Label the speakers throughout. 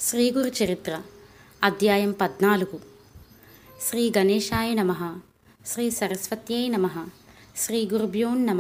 Speaker 1: శ్రీ గురు చరిత్ర అధ్యాయం పద్నాలుగు శ్రీ గణేశాయ నమ శ్రీ సరస్వత్యై నమ శ్రీ గురుభ్యో నమ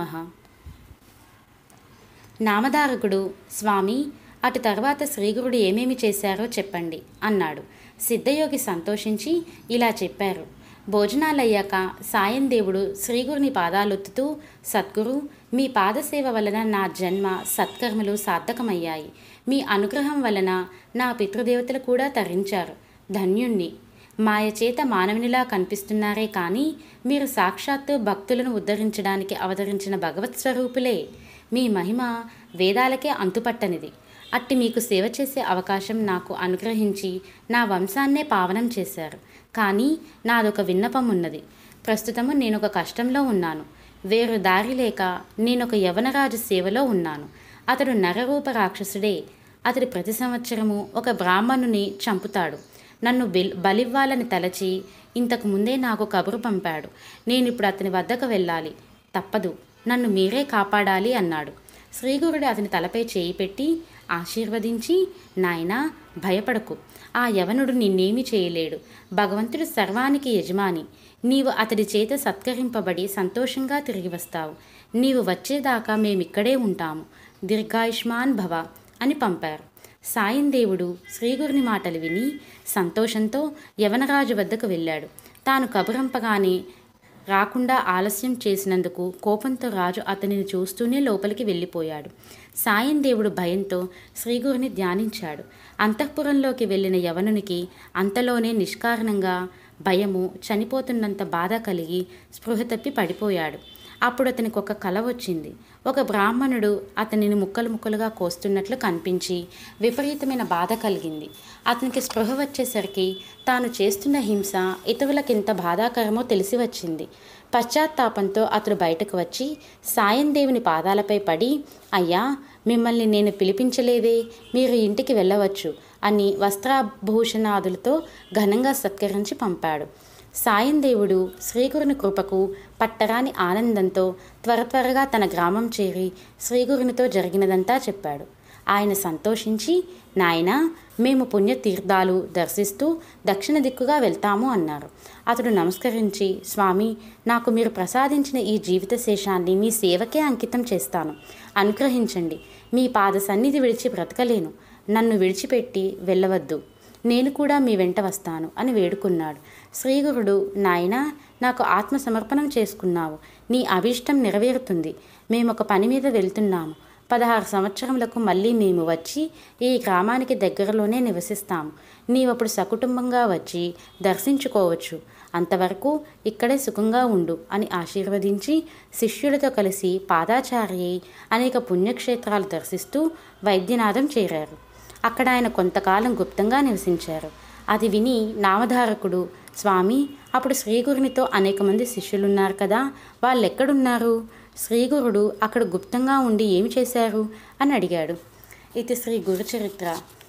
Speaker 1: నామధారకుడు స్వామి అటు తర్వాత శ్రీగురుడు ఏమేమి చేశారో చెప్పండి అన్నాడు సిద్ధయోగి సంతోషించి ఇలా చెప్పారు భోజనాలయ్యాక సాయం దేవుడు శ్రీగురుని పాదాలొత్తుతూ సద్గురు మీ పాదసేవ వలన నా జన్మ సత్కర్మలు సార్థకమయ్యాయి మీ అనుగ్రహం వలన నా పితృదేవతలు కూడా తరించారు ధన్యుణ్ణి మాయ చేత మానవునిలా కనిపిస్తున్నారే కానీ మీరు సాక్షాత్తు భక్తులను ఉద్ధరించడానికి అవతరించిన భగవత్ స్వరూపులే మీ మహిమ వేదాలకే అంతుపట్టనిది అట్టి మీకు సేవ చేసే అవకాశం నాకు అనుగ్రహించి నా వంశాన్నే పావనం చేశారు కానీ నాదొక విన్నపం ఉన్నది ప్రస్తుతము నేను ఒక కష్టంలో ఉన్నాను వేరు దారి లేక నేనొక యవనరాజు సేవలో ఉన్నాను అతడు నరరూప రాక్షసుడే అతడు ప్రతి సంవత్సరము ఒక బ్రాహ్మణుని చంపుతాడు నన్ను బెల్ బలివ్వాలని తలచి ఇంతకు ముందే నాకు కబురు పంపాడు నేను ఇప్పుడు అతని వద్దకు వెళ్ళాలి తప్పదు నన్ను మీరే కాపాడాలి అన్నాడు శ్రీగురుడు అతని తలపై చేయి పెట్టి ఆశీర్వదించి నాయనా భయపడకు ఆ యవనుడు నిన్నేమీ చేయలేడు భగవంతుడు సర్వానికి యజమాని నీవు అతడి చేత సత్కరింపబడి సంతోషంగా తిరిగి వస్తావు నీవు వచ్చేదాకా మేమిక్కడే ఉంటాము దీర్ఘాయుష్మాన్ భవ అని పంపారు సాయం దేవుడు శ్రీగురుని మాటలు విని సంతోషంతో యవనరాజు వద్దకు వెళ్ళాడు తాను కబురంపగానే రాకుండా ఆలస్యం చేసినందుకు కోపంతో రాజు అతనిని చూస్తూనే లోపలికి వెళ్ళిపోయాడు సాయం దేవుడు భయంతో శ్రీగురుని ధ్యానించాడు అంతఃపురంలోకి వెళ్ళిన యవనునికి అంతలోనే నిష్కారణంగా భయము చనిపోతున్నంత బాధ కలిగి స్పృహ తప్పి పడిపోయాడు అప్పుడు అతనికి ఒక కల వచ్చింది ఒక బ్రాహ్మణుడు అతనిని ముక్కలు ముక్కలుగా కోస్తున్నట్లు కనిపించి విపరీతమైన బాధ కలిగింది అతనికి స్పృహ వచ్చేసరికి తాను చేస్తున్న హింస ఇతరులకింత బాధాకరమో తెలిసి వచ్చింది పశ్చాత్తాపంతో అతడు బయటకు వచ్చి సాయం దేవుని పాదాలపై పడి అయ్యా మిమ్మల్ని నేను పిలిపించలేదే మీరు ఇంటికి వెళ్ళవచ్చు అని వస్త్రాభూషణాదులతో ఘనంగా సత్కరించి పంపాడు సాయం దేవుడు శ్రీగురుని కృపకు పట్టరాని ఆనందంతో త్వర త్వరగా తన గ్రామం చేరి శ్రీగురునితో జరిగినదంతా చెప్పాడు ఆయన సంతోషించి నాయన మేము పుణ్యతీర్థాలు దర్శిస్తూ దక్షిణ దిక్కుగా వెళ్తాము అన్నారు అతడు నమస్కరించి స్వామి నాకు మీరు ప్రసాదించిన ఈ జీవిత శేషాన్ని మీ సేవకే అంకితం చేస్తాను అనుగ్రహించండి మీ పాద సన్నిధి విడిచి బ్రతకలేను నన్ను విడిచిపెట్టి వెళ్ళవద్దు నేను కూడా మీ వెంట వస్తాను అని వేడుకున్నాడు శ్రీగురుడు నాయనా నాకు ఆత్మ సమర్పణం చేసుకున్నావు నీ అభీష్టం నెరవేరుతుంది మేము ఒక పని మీద వెళ్తున్నాము పదహారు సంవత్సరములకు మళ్ళీ మేము వచ్చి ఈ గ్రామానికి దగ్గరలోనే నివసిస్తాము నీవప్పుడు సకుటుంబంగా వచ్చి దర్శించుకోవచ్చు అంతవరకు ఇక్కడే సుఖంగా ఉండు అని ఆశీర్వదించి శిష్యులతో కలిసి పాదాచార్య అనేక పుణ్యక్షేత్రాలు దర్శిస్తూ వైద్యనాథం చేరారు అక్కడ ఆయన కొంతకాలం గుప్తంగా నివసించారు అది విని నామధారకుడు స్వామి అప్పుడు శ్రీగురునితో అనేక మంది శిష్యులున్నారు కదా వాళ్ళు ఎక్కడున్నారు శ్రీగురుడు అక్కడ గుప్తంగా ఉండి ఏమి చేశారు అని అడిగాడు ఇది శ్రీ గురుచరిత్ర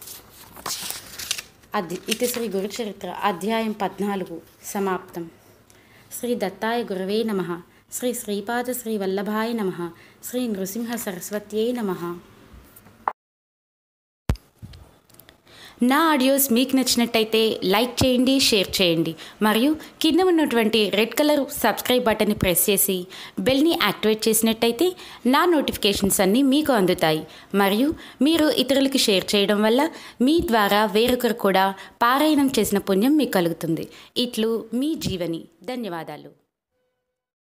Speaker 1: అధి ఇది శ్రీ గురుచరిత్ర అధ్యాయం పద్నాలుగు సమాప్తం శ్రీ దత్తాయ గురవే నమ శ్రీ శ్రీపాద శ్రీ వల్లభాయ నమ శ్రీ నృసింహ సరస్వత్యై నమ నా ఆడియోస్ మీకు నచ్చినట్టయితే లైక్ చేయండి షేర్ చేయండి మరియు కింద ఉన్నటువంటి రెడ్ కలర్ సబ్స్క్రైబ్ బటన్ని ప్రెస్ చేసి బెల్ని యాక్టివేట్ చేసినట్టయితే నా నోటిఫికేషన్స్ అన్నీ మీకు అందుతాయి మరియు మీరు ఇతరులకి షేర్ చేయడం వల్ల మీ ద్వారా వేరొకరు కూడా పారాయణం చేసిన పుణ్యం మీకు కలుగుతుంది ఇట్లు మీ జీవని ధన్యవాదాలు